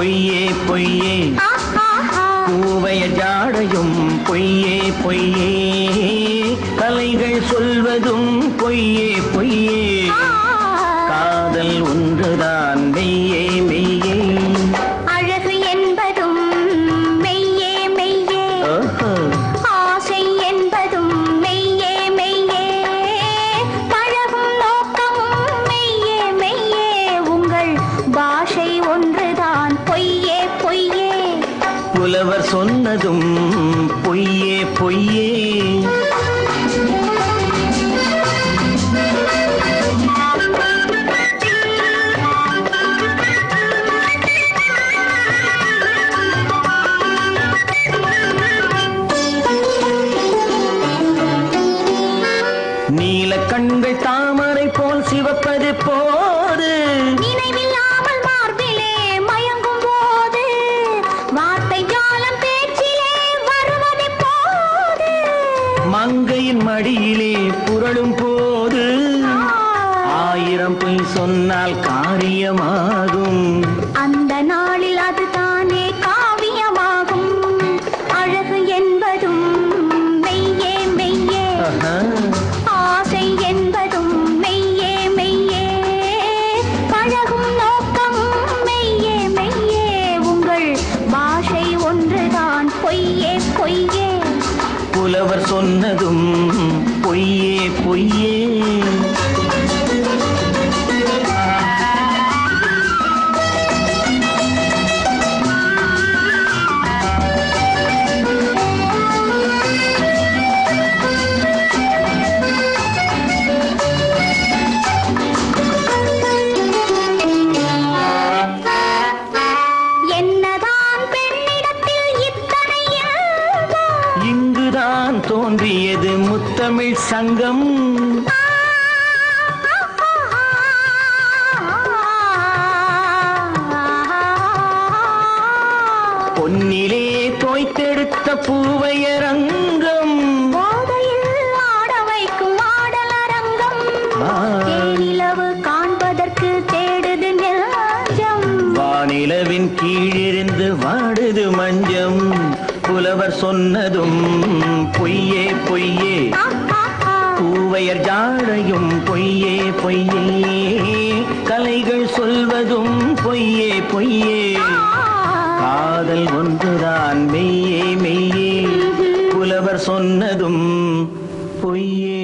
பொய்யே பொய்யே ஆஹாஹா. பூவைய ஜாடையும் பொய்யே பொய்யே கலைகள் சொல்வதும் பொய்யே பொய்யே ஆ. காதல் ஒன்றுதான் மெய்யே மெய்யே அழகு என்பதும் மெய்யே மெய்யே ஓஹோ. ஆசை என்பதும் மெய்யே மெய்யே பழகும் நோக்கமும் மெய்யே மெய்யே உங்கள் பாஷை ஒன்றுதான் பொய்யே பொய்யே புலவர் சொன்னதும் பொய்யே பொய்யே நீல கண்கள் தாமரை போல் சிவப்பது போது நினைவில்லாமல் மார்பிலே மயங்கும் போது வார்த்தை ஜாலம் பேச்சிலே வருவது போது மங்கையின் மடியிலே புரளும் போது ஆயிரம் பொய் சொன்னால் காரியமாகும் அந்த நாளில் அதுதானே காவியமாகும் அழகு என்பதும் மெய்யே மெய்யே ஆஹா. ஆசை என்பதும் மெய்யே மெய்யே பழகும் நோக்கமும் மெய்யே மெய்யே உங்கள் பாஷை ஒன்றுதான் பொய்யே பொய்யே புலவர் சொன்னதும் பொய்யே பொய்யே என்னதான் பெண்ணிடத்தில் இத்தனை இயல்போ? இங்குதான் தோன்றியது முத்தமிழ் சங்கம் பொன்னிலே தோய்த்தெடுத்த பூவையரங்கம் போதையில் ஆட வைக்கும் ஆடலரங்கம் ஆ. தேனிலவு காண்பதற்கு தேடுது நெஞ்சம் வானிலவின் கீழிருந்து வாடுது மஞ்சம் புலவர் சொன்னதும் பொய்யே பொய்யே பூவையர் ஜாடையும் பொய்யே பொய்யே கலைகள் சொல்வதும் பொய்யே பொய்யே காதல் ஒன்றுதான் மெய்யே மெய்யே புலவர் சொன்னதும் பொய்யே